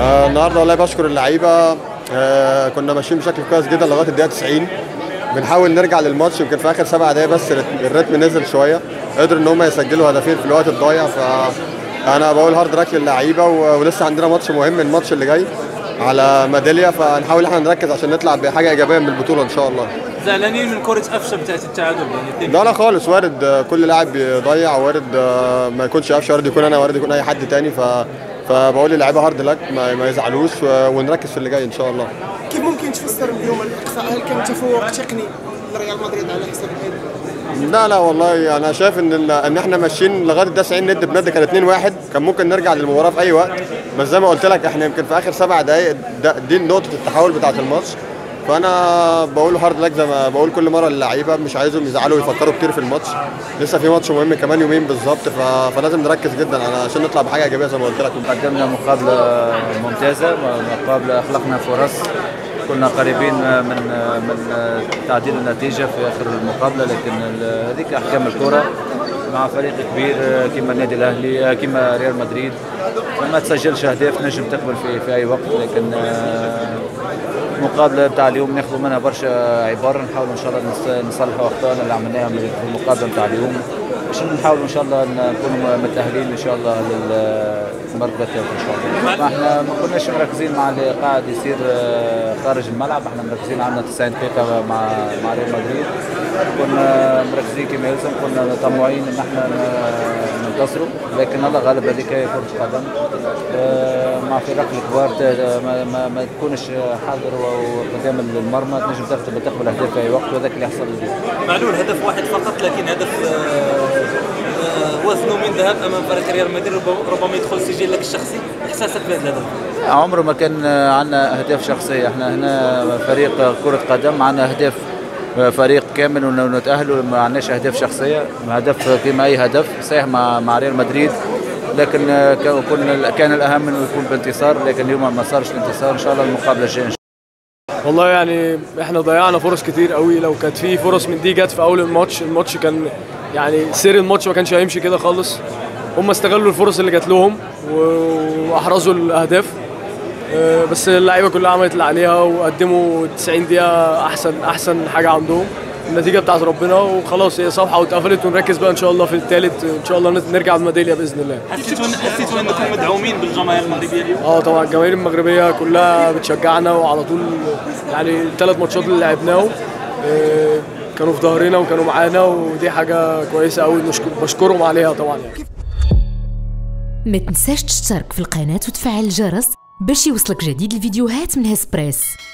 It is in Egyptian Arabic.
آه النهارده والله بشكر اللعيبه آه كنا ماشيين بشكل كويس جدا لغايه الدقيقه 90 بنحاول نرجع للماتش يمكن في اخر سبع دقايق بس الريتم نزل شويه قدروا ان هم يسجلوا هدفين في الوقت الضايع ف انا بقول هارد راك للعيبه و- ولسه عندنا ماتش مهم الماتش اللي جاي على ميداليه فنحاول احنا نركز عشان نطلع بحاجه ايجابيه من البطوله ان شاء الله زعلانين من كره قفشه بتاعت التعادل يعني اثنين لا لا خالص وارد آه، كل لاعب بيضيع وارد آه، ما يكونش قفشه وارد يكون انا وارد يكون اي حد تاني ف فبقول للعيبه هارد لك ما, ما يزعلوش و- ونركز في اللي جاي ان شاء الله كيف ممكن تفسر اليوم الاقصاء هل كان تفوق تقني لريال مدريد على حساب الهلال؟ لا لا والله انا شايف ان ال- ان احنا ماشيين لغايه الدقيقه 90 ند بند كان 2 1 كان ممكن نرجع للمباراه في اي وقت بس زي ما قلت لك احنا يمكن في اخر سبع دقائق ده- دي نقطه التحول بتاعه الماتش فانا بقول هارد لك زي ما بقول كل مره للعيبه مش عايزهم يزعلوا ويفكروا كتير في الماتش لسه في ماتش مهم كمان يومين بالظبط ف... فلازم نركز جدا على عشان نطلع بحاجه ايجابيه زي ما قلت لك قدمنا مقابلة ممتازة مقابلة أخلقنا فرص كنا قريبين من من تعديل النتيجة في آخر المقابلة لكن ال- هذيك أحكام الكرة مع فريق كبير كما النادي الأهلي كما ريال مدريد ما تسجلش أهداف نجم تقبل في في أي وقت لكن آه، المقابلة بتاع اليوم ناخذ منها برشا عبارة نحاول إن شاء الله نص- نصلحوا أخطائنا اللي عملناها في المقابلة بتاع اليوم باش نحاول إن شاء الله نكونوا متأهلين إن شاء الله للمركبة إن شاء الله. ما احنا ما كناش مركزين مع اللي قاعد يصير آه، خارج الملعب احنا مركزين عندنا 90 دقيقة مع مع ريال مدريد كنا مركزين كما يلزم كنا طموعين ان احنا ن- ننتصروا لكن الله غالب هذيك هي كرة قدم آه، مع فرق الكبار ت- ما, ما, ما تكونش حاضر وقدام المرمى تنجم تقبل تقبل اهداف في اي وقت وهذاك اللي يحصل اليوم. معلول هدف واحد فقط لكن هدف آه، آه، وزنه من ذهب امام فريق ريال مدريد ربما- ربما يدخل سجلك الشخصي احساسك بهذا الهدف عمره ما كان عندنا اهداف شخصيه احنا هنا فريق كره قدم عندنا اهداف فريق كامل ونتاهلوا ما عندناش اهداف شخصيه هدف كما اي هدف صحيح مع مع ريال مدريد لكن كان- كنا كان الاهم انه يكون بانتصار لكن اليوم ما صارش الانتصار ان شاء الله المقابله الجايه إن شاء الله. والله يعني احنا ضيعنا فرص كتير قوي لو كانت في فرص من دي جت في اول الماتش الماتش كان يعني سير الماتش ما كانش هيمشي كده خالص هم استغلوا الفرص اللي جات لهم و- واحرزوا الاهداف آه، بس اللعيبه كلها عملت اللي عليها وقدموا 90 دقيقه احسن احسن حاجه عندهم النتيجه بتاعت ربنا وخلاص هي صفحه واتقفلت ونركز بقى ان شاء الله في الثالث ان شاء الله نرجع بميداليه باذن الله حسيتوا حسيتوا انكم مدعومين بالجماهير المغربيه اليوم اه طبعا الجماهير المغربيه كلها بتشجعنا وعلى طول يعني الثلاث ماتشات اللي لعبناهم آه، كانوا في ظهرنا وكانوا معانا ودي حاجه كويسه قوي بشكرهم عليها طبعا يعني. ما تنساش تشترك في القناة وتفعل الجرس باش يوصلك جديد الفيديوهات من هسبريس